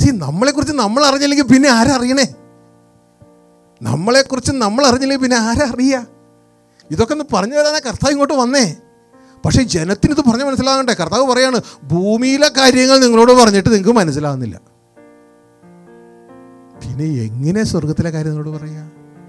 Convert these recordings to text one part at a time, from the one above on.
C നമ്മളെക്കുറിച്ച് നമ്മൾ അറിഞ്ഞില്ലെങ്കിൽ പിന്നെ ആരാ അറിയണേ നമ്മളെക്കുറിച്ച് നമ്മൾ അറിഞ്ഞില്ലെങ്കിൽ പിന്നെ ആരാ അറിയുക ഇതൊക്കെ ഒന്ന് പറഞ്ഞു തരാനാ കർത്താവ് ഇങ്ങോട്ട് വന്നേ പക്ഷേ ജനത്തിന് ഇത് പറഞ്ഞ് മനസ്സിലാകണ്ടേ കർത്താവ് പറയാണ് ഭൂമിയിലെ കാര്യങ്ങൾ നിങ്ങളോട് പറഞ്ഞിട്ട് നിങ്ങൾക്ക് മനസ്സിലാകുന്നില്ല പിന്നെ എങ്ങനെ സ്വർഗത്തിലെ കാര്യം നിങ്ങളോട് പറയാ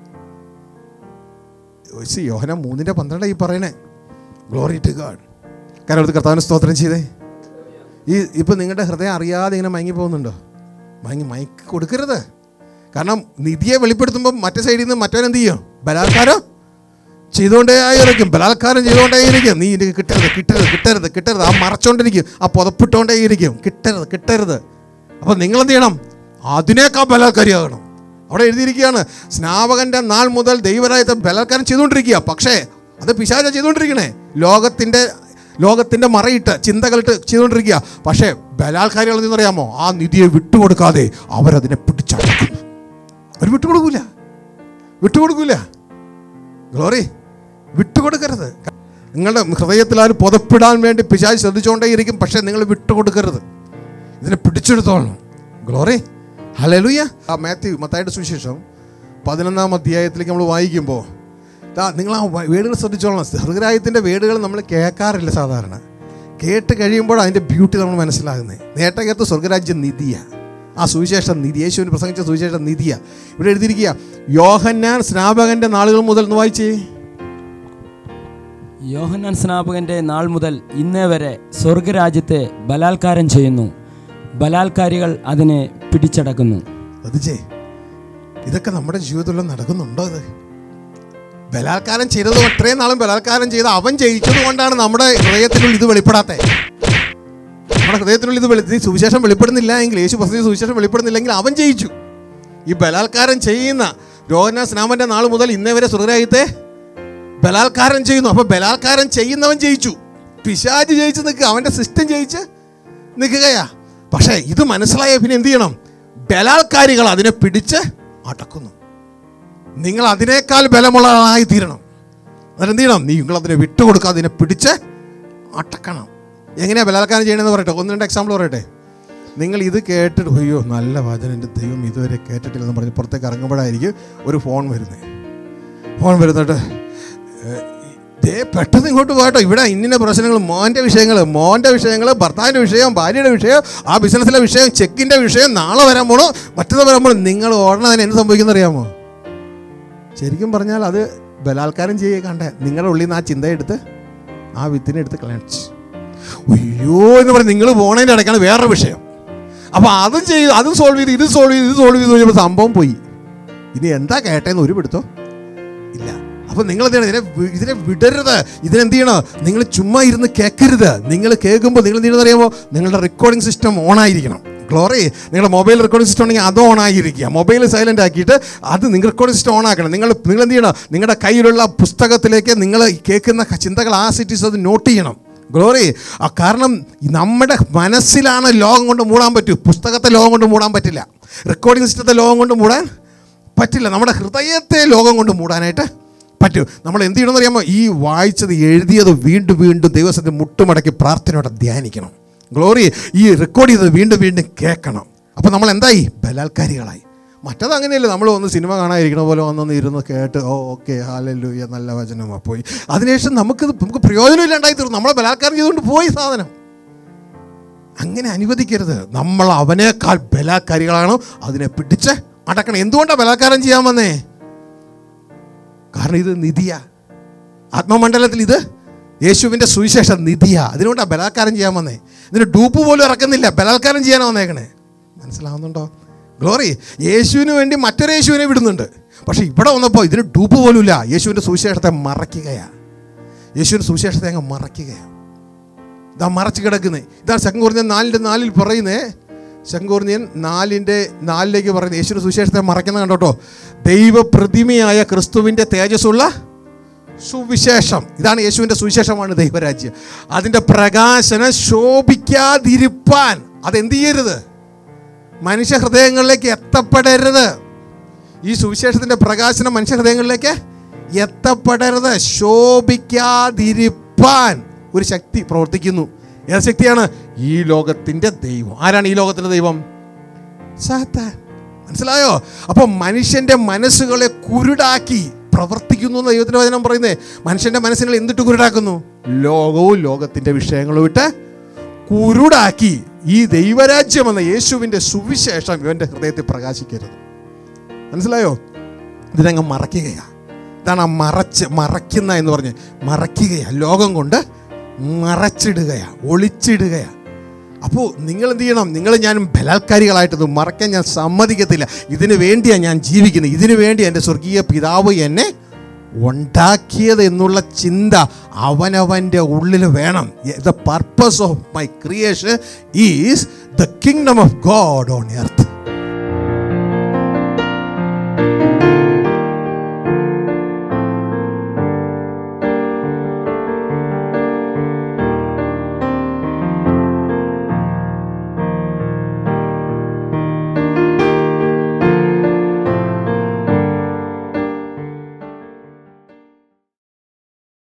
സി യോഹന മൂന്നിൻ്റെ പന്ത്രണ്ട് ഈ പറയണേ ഗ്ലോറി ടു ഗാഡ് കാരണം അടുത്ത് കർത്താവിന് സ്തോത്രം ചെയ്തേ ഈ ഇപ്പം നിങ്ങളുടെ ഹൃദയം അറിയാതെ ഇങ്ങനെ മയങ്ങി പോകുന്നുണ്ടോ മയങ്ങി മയക്കി കൊടുക്കരുത് കാരണം നിധിയെ വെളിപ്പെടുത്തുമ്പോൾ മറ്റേ സൈഡിൽ നിന്ന് മറ്റവൻ എന്ത് ചെയ്യും ബലാത്കാരം ചെയ്തുകൊണ്ടേ ആയിരിക്കും ബലാത്കാരം ചെയ്തുകൊണ്ടേ ഇരിക്കും നീ എനിക്ക് കിട്ടരുത് കിട്ടരുത് കിട്ടരുത് കിട്ടരുത് ആ മറച്ചോണ്ടിരിക്കും ആ പുതപ്പിട്ടുകൊണ്ടേ ഇരിക്കും കിട്ടരുത് കിട്ടരുത് അപ്പം നിങ്ങൾ എന്ത് ചെയ്യണം അതിനേക്കാൾ ബലാത്കാരിയാകണം അവിടെ എഴുതിയിരിക്കുകയാണ് സ്നാപകന്റെ നാൾ മുതൽ ദൈവരായത്തെ ബലാത്കാരം ചെയ്തുകൊണ്ടിരിക്കുക പക്ഷേ അത് പിശാച ചെയ്തുകൊണ്ടിരിക്കണേ ലോകത്തിൻ്റെ ലോകത്തിൻ്റെ മറയിട്ട് ചിന്തകളിട്ട് ചെയ്തുകൊണ്ടിരിക്കുക പക്ഷേ ബലാത്കാരികൾ എന്നറിയാമോ ആ നിധിയെ വിട്ടുകൊടുക്കാതെ അവരതിനെ പിടിച്ചടക്കുന്നു അവർ വിട്ടുകൊടുക്കൂല വിട്ടുകൊടുക്കൂല ഗ്ലോറി വിട്ടുകൊടുക്കരുത് നിങ്ങളുടെ ഹൃദയത്തിൽ ആരും പുതപ്പിടാൻ വേണ്ടി പിശാച് ശ്രദ്ധിച്ചുകൊണ്ടേയിരിക്കും പക്ഷേ നിങ്ങൾ വിട്ടുകൊടുക്കരുത് ഇതിനെ പിടിച്ചെടുത്തോളണം ഗ്ലോറി ഹലലുയ ആ മാത്യു മത്തായിട്ട് സുവിശേഷം പതിനൊന്നാം അധ്യായത്തിലേക്ക് നമ്മൾ വായിക്കുമ്പോൾ ദാ നിങ്ങൾ ആ വ- വേടുകൾ ശ്രദ്ധിച്ചോളണം ഹൃദയത്തിൻ്റെ വേടുകൾ നമ്മൾ കേൾക്കാറില്ല സാധാരണ കേട്ട് കഴിയുമ്പോൾ അതിൻ്റെ ബ്യൂട്ടി നമ്മൾ മനസ്സിലാകുന്നത് നേട്ടകത്ത് സ്വർഗരാജ്യ നിധിയ ആ സുവിശേഷ നിധി യേശുവിന് പ്രസംഗിച്ച സുവിശേഷ നിധിയ ഇവിടെ എഴുതിയിരിക്കുക യോഹന്നാൻ സ്നാപകന്റെ നാളുകൾ മുതൽ എന്ന് വായിച്ചേ യോഹന്നാൻ സ്നാപകന്റെ നാൾ മുതൽ ഇന്നേ വരെ സ്വർഗരാജ്യത്തെ ബലാത്കാരം ചെയ്യുന്നു ബലാത്കാരികൾ അതിനെ പിടിച്ചടക്കുന്നു അത് ചേ ഇതൊക്കെ നമ്മുടെ ജീവിതത്തിൽ നടക്കുന്നുണ്ടോ ഇത് ബലാത്കാരം ചെയ്തത് അത്രയും നാളും ബലാത്കാരം ചെയ്ത് അവൻ ജയിച്ചത് കൊണ്ടാണ് നമ്മുടെ ഹൃദയത്തിനുള്ളിൽ ഇത് വെളിപ്പെടാത്തത് നമ്മുടെ ഹൃദയത്തിനുള്ളിൽ ഇത് വെളി ഈ സുവിശേഷം വെളിപ്പെടുന്നില്ല എങ്കിൽ യേശു പ്രസംഗിച്ച സുവിശേഷം വെളിപ്പെടുന്നില്ലെങ്കിൽ അവൻ ജയിച്ചു ഈ ബലാത്കാരം ചെയ്യുന്ന രോഹന സ്നാമന്റെ നാൾ മുതൽ ഇന്നേ വരെ സ്വർഗരാജ്യത്തെ ബലാത്കാരം ചെയ്യുന്നു അപ്പോൾ ബലാത്കാരം ചെയ്യുന്നവൻ ജയിച്ചു പിശാജ് ജയിച്ച് നിൽക്കുക അവൻ്റെ സിസ്റ്റം ജയിച്ച് നിൽക്കുകയാ പക്ഷേ ഇത് മനസ്സിലായ പിന്നെ എന്ത് ചെയ്യണം ബലാത്കാരികൾ അതിനെ പിടിച്ച് അടക്കുന്നു നിങ്ങൾ അതിനേക്കാൾ ബലമുള്ളതായി തീരണം അതെന്ത് ചെയ്യണം നിങ്ങൾ അതിനെ വിട്ടുകൊടുക്കാതെ അതിനെ പിടിച്ച് അടക്കണം എങ്ങനെയാ ബലാത്കാരം ചെയ്യണമെന്ന് പറയട്ടെ ഒന്ന് രണ്ട് എക്സാമ്പിൾ പറയട്ടെ നിങ്ങൾ ഇത് കേട്ടിട്ട് അയ്യോ നല്ല വചനം എൻ്റെ ദൈവം ഇതുവരെ കേട്ടിട്ടില്ലെന്ന് പറഞ്ഞ് പുറത്തേക്ക് ഇറങ്ങുമ്പോഴായിരിക്കും ഒരു ഫോൺ വരുന്നത് ഫോൺ വരുന്നിട്ട് ഏഹ്, ദേ പെട്ടെന്ന് ഇങ്ങോട്ട് പോകട്ടോ ഇവിടെ ഇന്ന പ്രശ്നങ്ങൾ മോൻ്റെ വിഷയങ്ങൾ മോൻ്റെ വിഷയങ്ങൾ ഭർത്താവിൻ്റെ വിഷയം ഭാര്യയുടെ വിഷയം ആ ബിസിനസ്സിലെ വിഷയം ചെക്കിൻ്റെ വിഷയം നാളെ വരാൻ പോണോ മറ്റത് വരാൻ പോണോ നിങ്ങൾ ഓടണതിന് എന്ത് സംഭവിക്കുന്ന അറിയാമോ ശരിക്കും പറഞ്ഞാൽ അത് ബലാത്കാരം ചെയ്യുക കണ്ടേ നിങ്ങളുടെ ഉള്ളിൽ നിന്ന് ആ ചിന്തയെടുത്ത് ആ വിത്തിനെ എടുത്ത് കളയച്ചു അയ്യോ എന്ന് പറഞ്ഞ് നിങ്ങൾ പോണതിൻ്റെ ഇടയ്ക്കാണ് വേറൊരു വിഷയം അപ്പോൾ അതും ചെയ്ത് അതും സോൾവ് ചെയ്ത് ഇത് സോൾവ് ചെയ്ത് ഇത് സോൾവ് ചെയ്ത് കഴിഞ്ഞപ്പോൾ സംഭവം പോയി ഇനി എന്താ കേട്ടേന്ന് ഒരു പിടുത്തോ ഇല്ല അപ്പം നിങ്ങൾ എന്ത് ചെയ്യണം ഇതിനെ വി- ഇതിനെ വിടരുത് ഇതിനെന്ത് ചെയ്യണം നിങ്ങൾ ചുമ്മാ ഇരുന്ന് കേൾക്കരുത് നിങ്ങൾ കേൾക്കുമ്പോൾ നിങ്ങൾ എന്ത് ചെയ്യണമെന്ന് അറിയുമ്പോൾ നിങ്ങളുടെ റെക്കോർഡിംഗ് സിസ്റ്റം ഓൺ ആയിരിക്കണം ഗ്ലോറി നിങ്ങളുടെ മൊബൈൽ റെക്കോർഡിംഗ് സിസ്റ്റം ഉണ്ടെങ്കിൽ അത് ഓൺ ആയിരിക്കുക മൊബൈൽ സൈലൻ്റ് ആക്കിയിട്ട് അത് നിങ്ങൾ റെക്കോർഡിംഗ് സിസ്റ്റം ഓൺ ആക്കണം നിങ്ങൾ നിങ്ങൾ എന്ത് ചെയ്യണം നിങ്ങളുടെ കയ്യിലുള്ള പുസ്തകത്തിലേക്ക് നിങ്ങൾ കേൾക്കുന്ന ചിന്തകൾ ആ സിറ്റീസ് അത് നോട്ട് ചെയ്യണം ഗ്ലോറി ആ കാരണം നമ്മുടെ മനസ്സിലാണ് ലോകം കൊണ്ട് മൂടാൻ പറ്റൂ പുസ്തകത്തെ ലോകം കൊണ്ട് മൂടാൻ പറ്റില്ല റെക്കോർഡിംഗ് സിസ്റ്റത്തെ ലോകം കൊണ്ട് മൂടാൻ പറ്റില്ല നമ്മുടെ ഹൃദയത്തെ ലോകം കൊണ്ട് മൂടാനായിട്ട് പറ്റും നമ്മൾ എന്ത് ചെയ്യണമെന്ന് അറിയാമോ ഈ വായിച്ചത് എഴുതിയത് വീണ്ടും വീണ്ടും ദൈവസത്തിൽ മുട്ടുമടക്കി പ്രാർത്ഥനയോടെ ധ്യാനിക്കണം ഗ്ലോറി ഈ റെക്കോർഡ് ചെയ്തത് വീണ്ടും വീണ്ടും കേൾക്കണം അപ്പോൾ നമ്മൾ എന്തായി ബലാത്കാരികളായി മറ്റത് അങ്ങനെയല്ല നമ്മൾ ഒന്ന് സിനിമ കാണാതിരിക്കണ പോലെ വന്നൊന്ന് ഇരുന്ന് കേട്ട് ഓ ഓക്കെ ഹാലല്ലൂയ നല്ല വചനമാ പോയി അതിനുശേഷം നമുക്കിത് നമുക്ക് പ്രയോജനമില്ലാണ്ടായി തീർന്നു നമ്മളെ ബലാത്കാരം ചെയ്തുകൊണ്ട് പോയി സാധനം അങ്ങനെ അനുവദിക്കരുത് നമ്മൾ അവനേക്കാൾ ബലാത്കാരികളാണ് അതിനെ പിടിച്ച് അടക്കണം എന്തുകൊണ്ടാണ് ബലാത്കാരം ചെയ്യാൻ വന്നേ കാരണം ഇത് നിധിയ ആത്മമണ്ഡലത്തിൽ ഇത് യേശുവിൻ്റെ സുവിശേഷ നിധിയ അതിനുകൊണ്ടാണ് ബലാത്കാരം ചെയ്യാൻ വന്നേ ഇതിന് ഡൂപ്പ് പോലും ഇറക്കുന്നില്ല ബലാത്കാരം ചെയ്യാനാണ് വന്നേക്കണേ മനസ്സിലാവുന്നുണ്ടോ ഗ്ലോറി യേശുവിന് വേണ്ടി മറ്റൊരു യേശുവിനെ വിടുന്നുണ്ട് പക്ഷേ ഇവിടെ വന്നപ്പോൾ ഇതിന് ഡൂപ്പ് പോലും ഇല്ല യേശുവിൻ്റെ സുവിശേഷത്തെ മറയ്ക്കുകയാണ് യേശുവിൻ്റെ സുവിശേഷത്തെ അങ്ങ് മറയ്ക്കുകയാണ് ഇതാ മറച്ച് കിടക്കുന്നത് ഇതാണ് ശങ്കൂർണിയൻ നാലിൻ്റെ നാലിൽ പറയുന്നേ ശങ്കൂർണിയൻ നാലിൻ്റെ നാലിലേക്ക് പറയുന്നത് യേശുവിൻ്റെ സുവിശേഷത്തെ മറയ്ക്കുന്ന കണ്ടോട്ടോ ദൈവപ്രതിമയായ ക്രിസ്തുവിൻ്റെ തേജസ്സുള്ള സുവിശേഷം ഇതാണ് യേശുവിൻ്റെ സുവിശേഷമാണ് ദൈവരാജ്യം അതിൻ്റെ പ്രകാശനം ശോഭിക്കാതിരിപ്പാൻ അതെന്ത് ചെയ്യരുത് മനുഷ്യ ഹൃദയങ്ങളിലേക്ക് എത്തപ്പെടരുത് ഈ സുവിശേഷത്തിൻ്റെ പ്രകാശനം മനുഷ്യ ഹൃദയങ്ങളിലേക്ക് എത്തപ്പെടരുത് ശോഭിക്കാതിരിപ്പാൻ ഒരു ശക്തി പ്രവർത്തിക്കുന്നു ഏത് ശക്തിയാണ് ഈ ലോകത്തിൻ്റെ ദൈവം ആരാണ് ഈ ലോകത്തിൻ്റെ ദൈവം സാത്താൻ മനസ്സിലായോ അപ്പോൾ മനുഷ്യന്റെ മനസ്സുകളെ കുരുടാക്കി പ്രവർത്തിക്കുന്നു എന്ന് ദൈവത്തിന്റെ വചനം പറയുന്നേ മനുഷ്യന്റെ മനസ്സിനെ എന്തിട്ട് കുരുടാക്കുന്നു ലോകവും ലോകത്തിന്റെ വിഷയങ്ങളും ഇട്ട് കുരുടാക്കി ഈ ദൈവരാജ്യം എന്ന യേശുവിന്റെ സുവിശേഷം ഇവന്റെ ഹൃദയത്തിൽ പ്രകാശിക്കരുത് മനസ്സിലായോ ഇതിനങ്ങ് മറയ്ക്കുകയാ ഇതാണ് ആ മറച്ച് മറയ്ക്കുന്ന എന്ന് പറഞ്ഞ് മറയ്ക്കുകയാ ലോകം കൊണ്ട് മറച്ചിടുകയാ ഒളിച്ചിടുകയാ അപ്പോൾ നിങ്ങൾ എന്ത് ചെയ്യണം നിങ്ങൾ ഞാൻ ബലാത്കാരികളായിട്ടത് മറക്കാൻ ഞാൻ സമ്മതിക്കത്തില്ല ഇതിനു വേണ്ടിയാണ് ഞാൻ ജീവിക്കുന്നത് ഇതിനു വേണ്ടി എൻ്റെ സ്വർഗീയ പിതാവ് എന്നെ ഉണ്ടാക്കിയത് എന്നുള്ള ചിന്ത അവനവൻ്റെ ഉള്ളിൽ വേണം the purpose of my creation is the kingdom of God on earth